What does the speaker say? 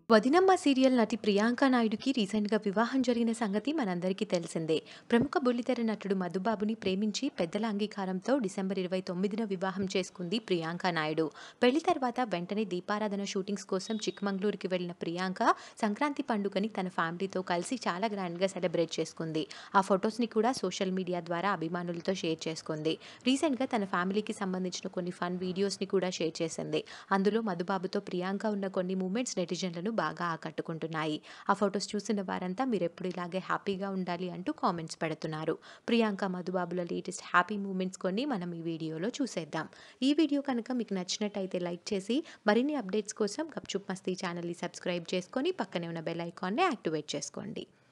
వదినమ్మ సీరియల్ నటి ప్రియాంక నాయుడుకి రీసెంట్‌గా వివాహం జరిగిన సంగతి మనందరికీ తెలిసిందే. ప్రముఖ బుల్లితెర నటుడు మధుబాబుని ప్రేమించి పెద్దల అంగీకారంతో డిసెంబర్ 29న వివాహం చేసుకుంది ప్రియాంక నాయుడు. పెళ్లి తర్వాత వెంటనే దీపారాధన షూటింగ్స్ కోసం చిక్‌మంగళూరుకి వెళ్లిన ప్రియాంక సంక్రాంతి పండుగని తన ఫ్యామిలీతో కలిసి చాలా గ్రాండ్‌గా సెలబ్రేట్ చేసుకుంది. ఆ ఫొటోస్‌ని కూడా సోషల్ మీడియా ద్వారా అభిమానులతో షేర్ చేసుకుంది. రీసెంట్‌గా తన ఫ్యామిలీకి సంబంధించిన కొన్ని ఫన్ వీడియోస్‌ని కూడా షేర్ చేసింది. అందులో మధుబాబుతో ప్రియాంక ఉన్న కొన్ని మూమెంట్స్ నెటిజన్లను బాగా ఆకట్టుకుంటున్నాయి. ఆ ఫొటోస్ చూసిన వారంతా మీరెప్పుడు ఇలాగే హ్యాపీగా ఉండాలి అంటూ కామెంట్స్ పెడుతున్నారు. ప్రియాంక, మధుబాబుల లేటెస్ట్ హ్యాపీ మూమెంట్స్ కొన్ని మనం ఈ వీడియోలో చూసేద్దాం. ఈ వీడియో కనుక మీకు నచ్చినట్టయితే లైక్ చేసి మరిన్ని అప్డేట్స్ కోసం గప్‌చుప్ మస్తీ ఛానల్‌ని సబ్స్క్రైబ్ చేసుకొని పక్కనే ఉన్న బెల్ ఐకాన్‌ని యాక్టివేట్ చేసుకోండి.